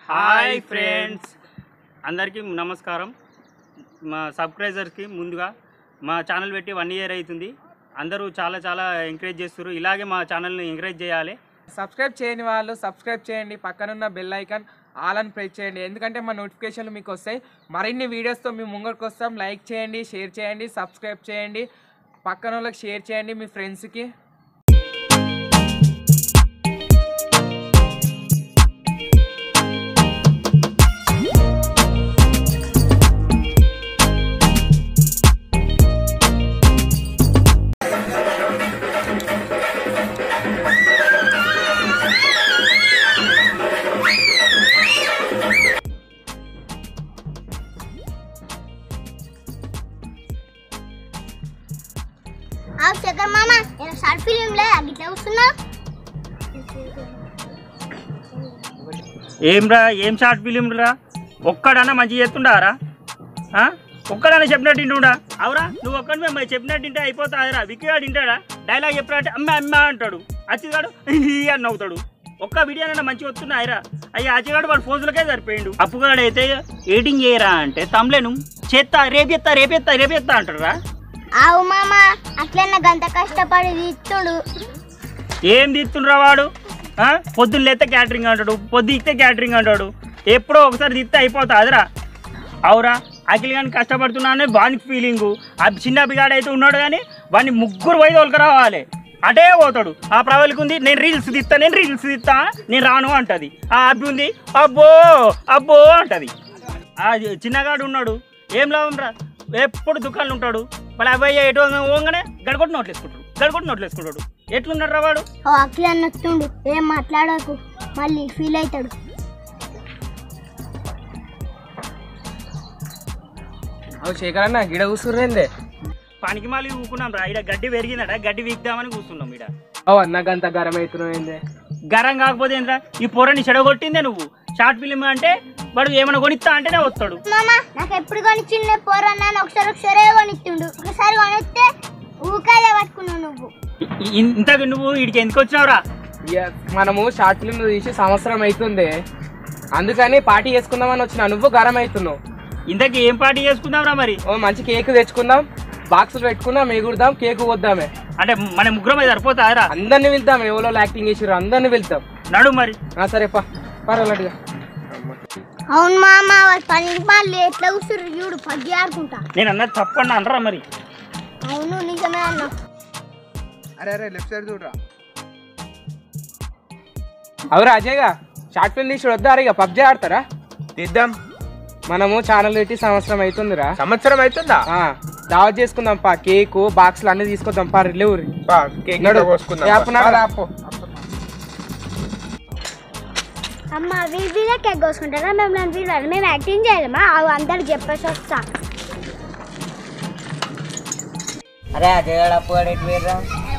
Hi friends అందరికీ నమస్కారం మా సబ్స్క్రైబర్స్కి ముందుగా మా ఛానల్ పెట్టి వన్ ఇయర్ అవుతుంది అందరూ చాలా చాలా ఎంకరేజ్ చేస్తారు ఇలాగే మా ఛానల్ని ఎంకరేజ్ చేయాలి సబ్స్క్రైబ్ చేయని వాళ్ళు సబ్స్క్రైబ్ చేయండి పక్కనున్న బెల్ ఐకాన్ ఆల్ అని ప్రెస్ చేయండి ఎందుకంటే మా నోటిఫికేషన్లు మీకు వస్తాయి మరిన్ని వీడియోస్తో మేము ముంగడికి వస్తాం లైక్ చేయండి షేర్ చేయండి సబ్స్క్రైబ్ చేయండి పక్కన వాళ్ళకి షేర్ చేయండి మీ ఫ్రెండ్స్కి ఆ శేఖర్ మామ నేను షార్ట్ ఫిలిం లే గిట్లా వస్తున్నా ఏంరా ఏం షార్ట్ ఫిలిం రా ఒక్కడన్నా మంచి చేస్తుండారా ఆ? ఒక్కడన్నా చెప్పినట్టు వింటుండా అవురా నువ్వు ఒక్కడి మేము చెప్పినట్టు వింటే అయిపోతాదిరా విక్కిగాడు వింటాడా డైలాగ్ చెప్పినట్టే అమ్మ అమ్మ అంటాడు అచ్చిగాడు హీ అని నవ్వుతాడు ఒక్క వీడియోనైనా మంచిగా వస్తున్నాయిరా అయ్యి అచ్చిగాడు వాడు ఫోజులకే సరిపోయిండు అప్పుగాడు అయితే ఎడిటింగ్ చేయరా అంటే తమ్లేను చేత్తా రేపెత్తా రేపెత్తా రేపెత్తా అంటాడురా ఆవు మామ అట్లన్న గంత కష్టపడి తీస్తుండు ఏం తీస్తుండ్రా వాడు ఆ? పొద్దున్న లేస్తే క్యాటరింగ్ అంటాడు పొద్దు ఇస్తే క్యాటరింగ్ అంటాడు ఎప్పుడో ఒకసారి తీస్తే అయిపోతుందిరా అవురా అఖిల్ కానీ కష్టపడుతున్నానే వానికి ఫీలింగు ఆ చిన్న బిగాడు అయితే ఉన్నాడు కానీ వాడిని ముగ్గురు పోయి తోలుకు రావాలి అటే పోతాడు ఆ ప్రవల్కి ఉంది నేను రీల్స్ తీస్తా నేను రీల్స్ తీస్తా నేను రాను అంటది ఆ అబ్బి ఉంది అబ్బో అబ్బో అంటది ఆ చిన్నగాడు ఉన్నాడు ఏం లాభం రా ఎప్పుడు దుకాణాలు ఉంటాడు మళ్ళీ అబ్బాయి ఎటు పోగానే గడగొట్టు నోట్లు వేసుకుంటాడు గడగొట్టు నోట్లు వేసుకుంటాడు ఎట్లున్నాడు రా వాడు ఓ అఖిల్ అన్న వస్తుండు ఏం మాట్లాడకు మళ్ళీ ఫీల్ అవుతాడు అవు శేఖర్ అన్న గిడ కూర్చుర్రేందే పనికి మళ్ళీ ఊకున్నాం రా ఇక్కడ గడ్డి పెరిగిందట గడ్డి వీక్దామని కూర్చున్నాం ఇక్కడ అవు అన్న గంత గరం అవుతున్నాయిందే గరం కాకపోతే ఏంద్రా ఈ పొరని చెడగొట్టిందే నువ్వు షార్ట్ ఫిలిం అంటే వాడు ఏమైనా కొనిస్తా అంటేనే వస్తాడు మామ నాకు ఎప్పుడు కొనిచ్చిండే పోరన్నా ఒకసారి ఒకసారి కొనిచ్చిండు ఒకసారి కొనిస్తే ఊకాదే పట్టుకున్నావు నువ్వు ఇ- ఇ- ఇంతకు నువ్వు వీడికి ఎందుకు వచ్చినావురా ఇక మనము షార్ట్ ఫిల్మ్ తీసి సంవత్సరం అవుతుంది అందుకని పార్టీ చేసుకుందామని వచ్చిన నువ్వు గరం అవుతున్నావు ఇంతకీ ఏం పార్టీ చేసుకుందాంరా మరి ఓ మంచి కేక్ తెచ్చుకుందాం బాక్సులు పెట్టుకుందాం ఎగురుదాం కేక్ వద్దామే అంటే మన ముగ్గురం సరిపోతారా అందరిని వెళ్తాం ఎవరో యాక్టింగ్ చేసిర్రు అందరిని వెళ్తాం నడు మరి ఆ, సరే పా పర్వాలేదుగా అవును మామ వాళ్ళ పని వాళ్ళు ఎట్లా కూర్చుర్రు చూడు పగ్గి ఆడుకుంటా నేను అన్నది తప్పన్నా అనరా మరి అవును నిజమే అన్న అరే అరే లెఫ్ట్ సైడ్ చూడరా అవురా అజయ్గా షార్ట్ ఫిల్మ్ తీసి వద్దారు ఇక పబ్జీ ఆడతారా తీద్దాం మనము ఛానల్ పెట్టి సంవత్సరం అవుతుందిరా సంవత్సరం అవుతుందా ఆ, దావత్ చేసుకుందాం పా కేకు బాక్సులు అన్ని తీసుకొద్దాం పా లేవు పా, కేక్ నడు. ఇంత కోసుకుందాం ఏ, అప్పు నడు. పా, రా, అప్పు. అమ్మ వీడియో కేక్ కోసుకుంటారా మేము నన్ను వీడాలి మేము యాక్టింగ్ చేయలేమా అవి అందరికి చెప్పేసి వస్తా అరే అజయ్ గారు అప్పు గారు ఎటు పోయిర్రా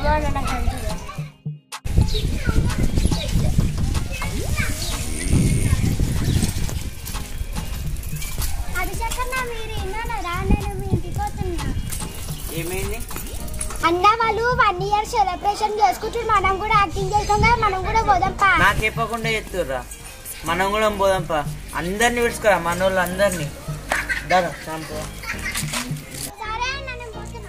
అభిషేకన్న మీరు విన్నారా నేను మీ ఇంటికి వస్తున్నా ఏమైంది అన్న వాళ్ళు వన్ ఇయర్ సెలబ్రేషన్ చేసుకుంటారు మనం కూడా యాక్టింగ్ చేస్తాం కదా మనం కూడా పోదాం పా నాకు చెప్పకుండా చెప్తుర్రా మనం కూడా పోదాంపా అందరిని పిలుచుకురా మన వాళ్ళు అందరినీ దాదా చాంపు సరే అన్న నేను పోతున్నా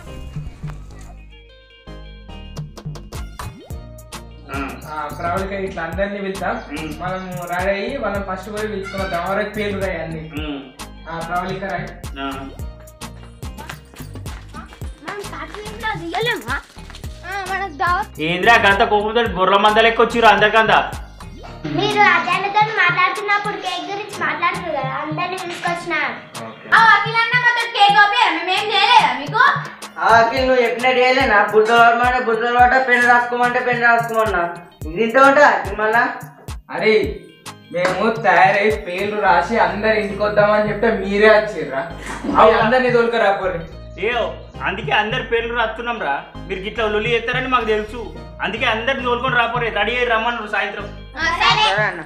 ప్రవళిక ఇట్లా అందరినీ వెళ్తాం మనం రెడీ అయ్యి మనం ఫస్ట్ పోయి పిలుచుకున్నాం ఎవరికి పేర్లు రాయి అన్ని ఆ, ప్రవళిక రాయి మనం కాశ్మీర్లో దిగలేమా మనకు దావత్ ఏంద్రా గంత కోపంతో బుర్ర మంద లెక్క వచ్చిర్రు అందరికందా మీరు అజయనతో మాట్లాడుతున్నప్పుడు కేక్ గురించి మాట్లాడుతున్నారు కదా అందరిని తీసుకొచ్చిన అఖిల్ నువ్వు చెప్పినట్టు చేయలేనా బుద్ధ వాడమంటే బుద్ధ వాట పెన్ను రాసుకోమంటే పెన్ను రాసుకోమన్నా ఇంత ఉంటా మళ్ళా అరే మేము తయారై పేర్లు రాసి అందరి ఇంటికి వద్దామని చెప్తే మీరే వచ్చిర్రా అవి అందరినీ తోలుకరా పోరి ఏ అందుకే అందరి పేర్లు రాస్తున్నాం రా మీరు గిట్ల లొల్లి చేస్తారని మాకు తెలుసు అందుకే అందరిని తోలుకొని రాపోరే రెడీ అయ్యి రమ్మన్నారు సాయంత్రం సరే అన్న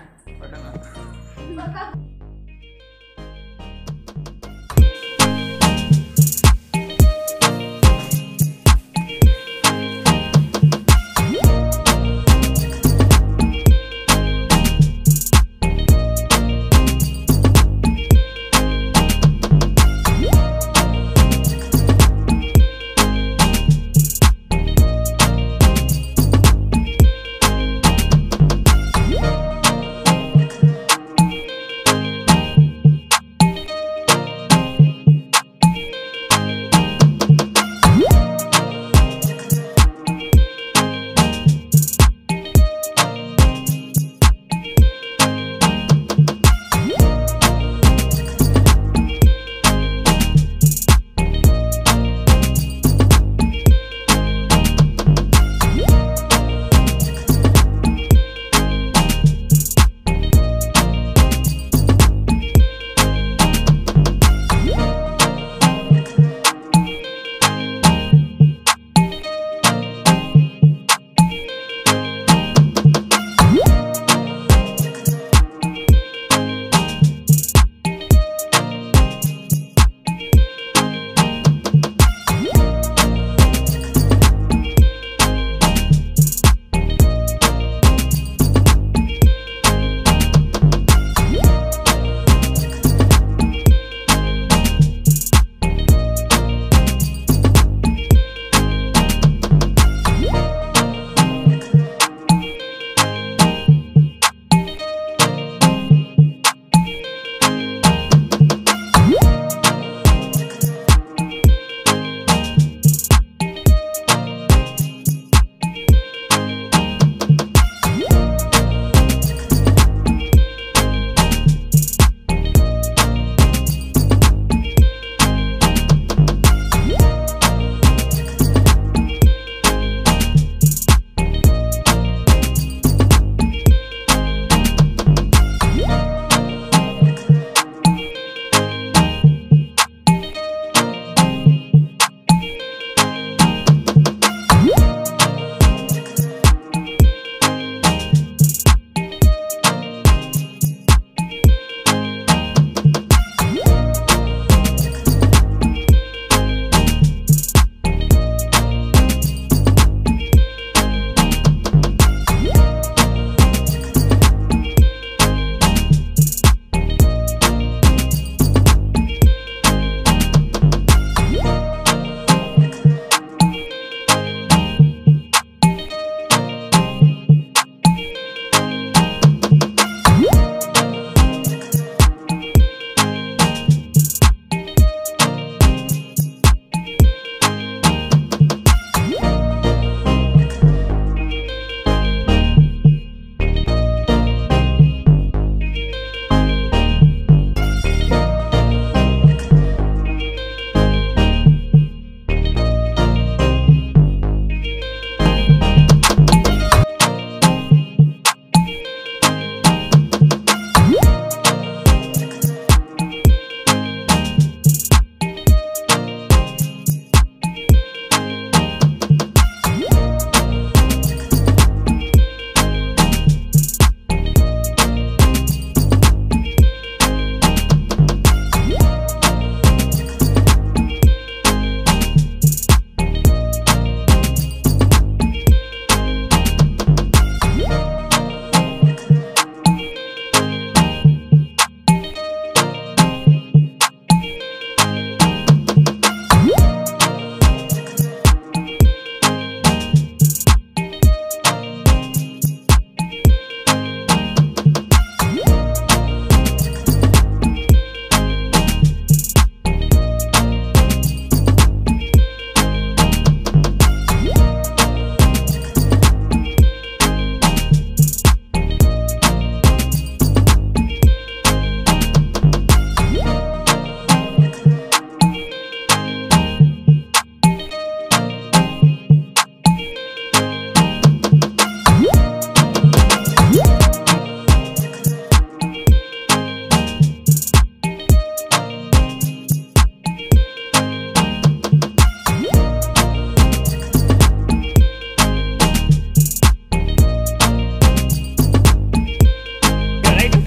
ఆ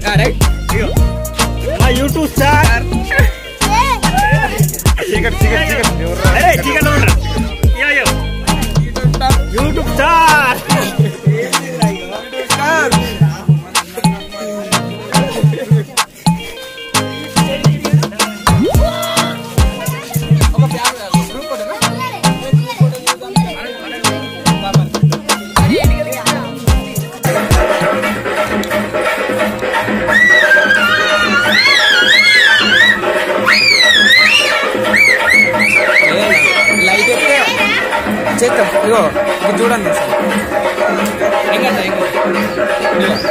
మా యూట్యూబ్ స్టార్ చీకటి చీకటి చీకటి అరే చికెన్ యూట్యూబ్ స్టార్ లైట్ ఎక్కితే చేద్దాం ఇగో ఇది చూడండి సార్ ఏం కదా ఏం కదా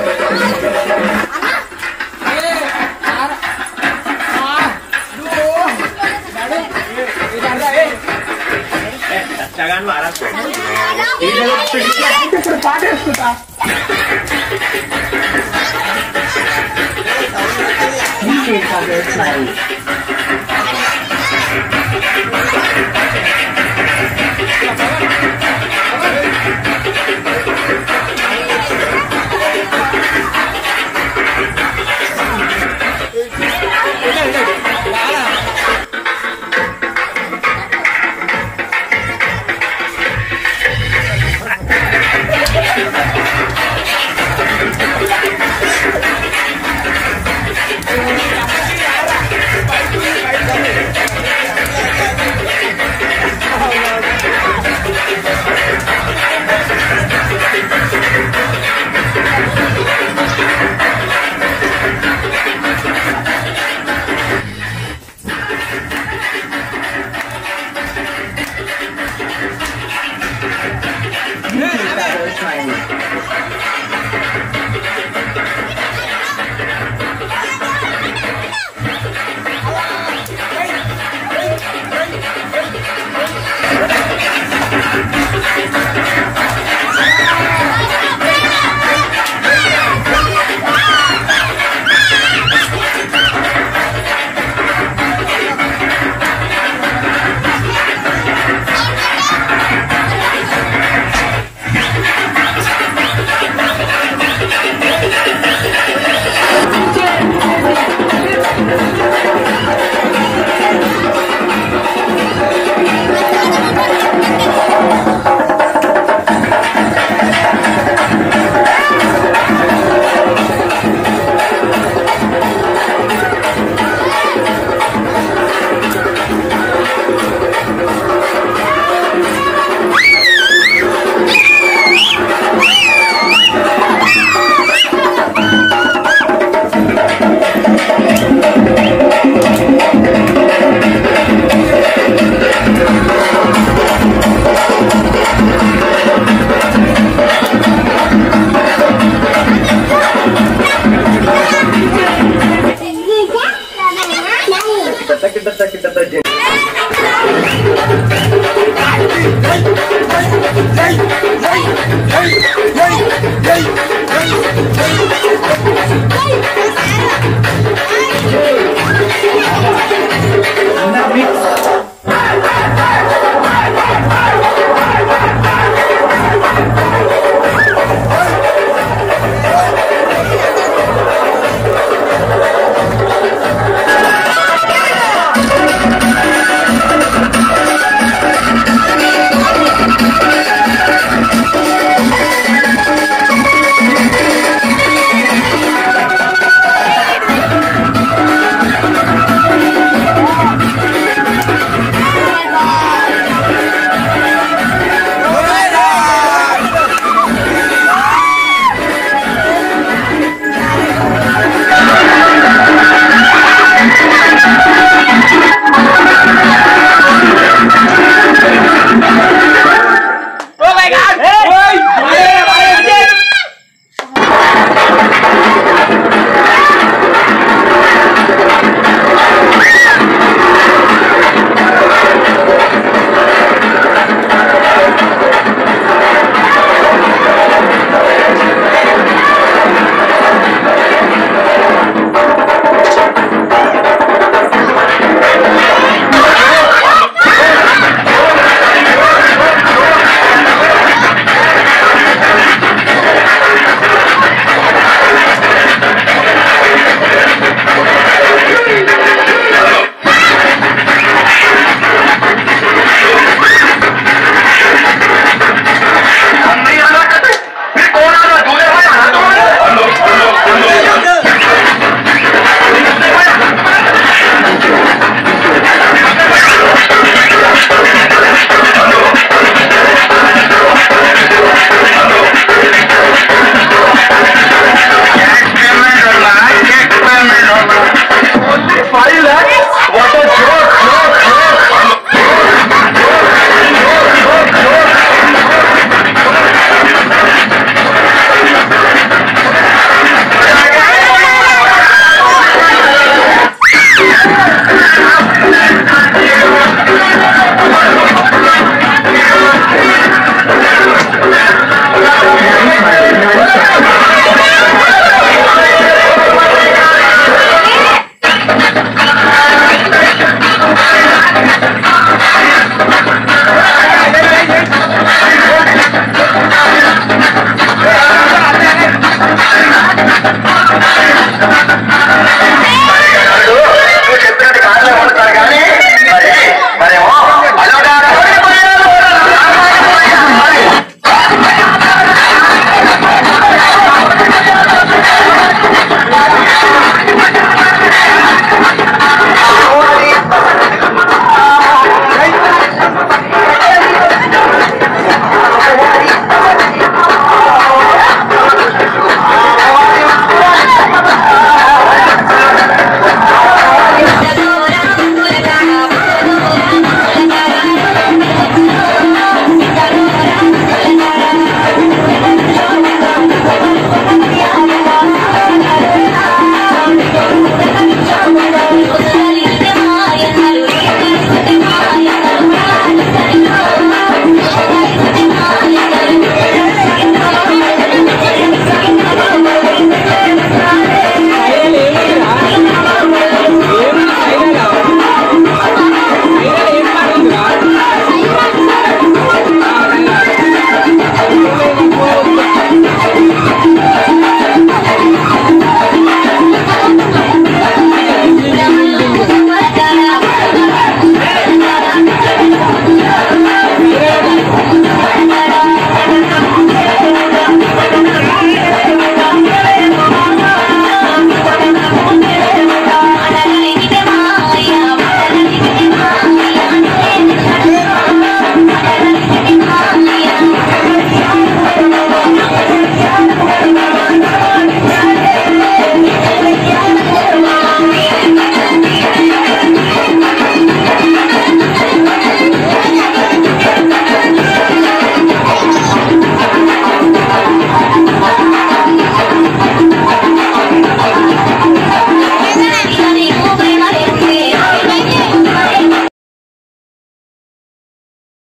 Hey!